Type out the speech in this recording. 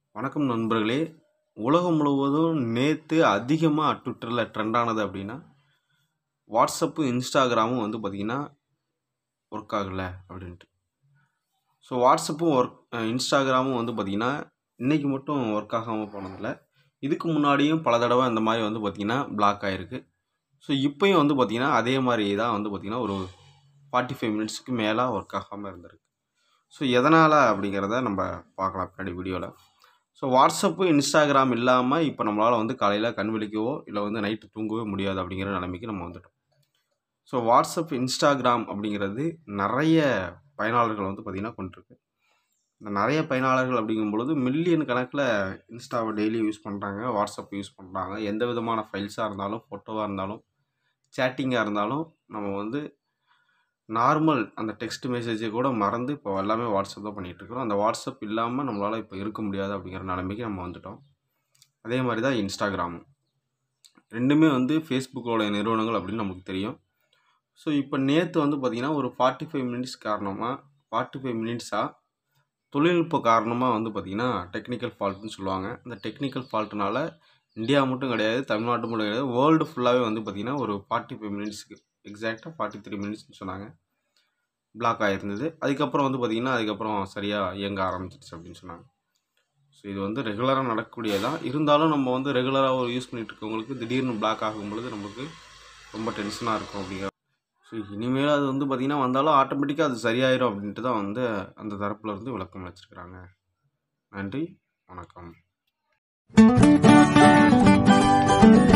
வணக்கம் நண்பர்களே உலகம் முழுவதும் நேற்று அதிகமாக ட்விட்டரில் ட்ரெண்ட் ஆனது அப்படின்னா வாட்ஸ்அப்பு இன்ஸ்டாகிராமும் வந்து பார்த்திங்கன்னா ஒர்க் ஆகலை அப்படின்ட்டு ஸோ வாட்ஸ்அப்பும் ஒர்க் இன்ஸ்டாகிராமும் வந்து பார்த்திங்கன்னா இன்றைக்கி மட்டும் ஒர்க் ஆகாமல் போனதில்ல இதுக்கு முன்னாடியும் பல தடவை அந்த மாதிரி வந்து பார்த்திங்கன்னா பிளாக் ஆகிருக்கு ஸோ இப்போயும் வந்து பார்த்திங்கன்னா அதே மாதிரி தான் வந்து பார்த்திங்கன்னா ஒரு ஃபார்ட்டி ஃபைவ் மினிட்ஸ்க்கு மேலே ஒர்க் ஆகாமல் இருந்திருக்கு ஸோ எதனால் அப்படிங்கிறத நம்ம பார்க்கலாம் பின்னாடி வீடியோவில் ஸோ வாட்ஸ்அப்பு இன்ஸ்டாகிராம் இல்லாமல் இப்போ நம்மளால் வந்து காலையில் கண் விழிக்கவோ இல்லை வந்து நைட்டு தூங்கவே முடியாது அப்படிங்கிற நிலைமைக்கு நம்ம வந்துட்டோம் ஸோ வாட்ஸ்அப் இன்ஸ்டாகிராம் அப்படிங்கிறது நிறைய பயனாளர்கள் வந்து பார்த்திங்கன்னா கொண்டிருக்கு இந்த நிறைய பயனாளர்கள் அப்படிங்கும் பொழுது மில்லியன் கணக்கில் இன்ஸ்டாவை டெய்லி யூஸ் பண்ணுறாங்க வாட்ஸ்அப் யூஸ் பண்ணுறாங்க எந்த விதமான ஃபைல்ஸாக இருந்தாலும் ஃபோட்டோவாக இருந்தாலும் சேட்டிங்காக இருந்தாலும் நம்ம வந்து நார்மல் அந்த டெக்ஸ்ட் மெசேஜை கூட மறந்து இப்போ எல்லாமே வாட்ஸ்அப் தான் பண்ணிகிட்டு இருக்கிறோம் அந்த வாட்ஸ்அப் இல்லாமல் நம்மளால் இப்போ இருக்க முடியாது அப்படிங்கிற நிலைமைக்கு நம்ம வந்துட்டோம் அதே மாதிரி தான் இன்ஸ்டாகிராமும் ரெண்டுமே வந்து ஃபேஸ்புக்கோட நிறுவனங்கள் அப்படின்னு நமக்கு தெரியும் ஸோ இப்போ நேற்று வந்து பார்த்திங்கன்னா ஒரு ஃபார்ட்டி ஃபைவ் மினிட்ஸ் காரணமாக ஃபார்ட்டி ஃபைவ் மினிட்ஸாக தொழில்நுட்ப காரணமாக வந்து பார்த்திங்கன்னா டெக்னிக்கல் ஃபால்ட்டுன்னு சொல்லுவாங்க அந்த டெக்னிக்கல் ஃபால்ட்டுனால இந்தியா மட்டும் கிடையாது தமிழ்நாட்டு மட்டும் கிடையாது வேர்ல்டு ஃபுல்லாகவே வந்து பார்த்திங்கன்னா ஒரு ஃபார்ட்டி ஃபைவ் மினிட்ஸ்க்கு எக்ஸாக்டாக ஃபார்ட்டி த்ரீ மினிட்ஸ்னு சொன்னாங்க பிளாக் ஆகிருந்தது அதுக்கப்புறம் வந்து பார்த்திங்கன்னா அதுக்கப்புறம் சரியாக இயங்க ஆரம்பிச்சிருச்சு அப்படின்னு சொன்னாங்க ஸோ இது வந்து ரெகுலராக நடக்கக்கூடியதான் இருந்தாலும் நம்ம வந்து ரெகுலராக ஒரு யூஸ் பண்ணிகிட்டு இருக்கவங்களுக்கு திடீர்னு பிளாக் ஆகும் பொழுது நமக்கு ரொம்ப டென்ஷனாக இருக்கும் அப்படிங்கிற ஸோ இனிமேல் அது வந்து பார்த்திங்கன்னா வந்தாலும் ஆட்டோமேட்டிக்காக அது சரியாயிரும் அப்படின்ட்டு தான் வந்து அந்த தரப்புல இருந்து விளக்கம் அளிச்சிருக்கிறாங்க நன்றி வணக்கம்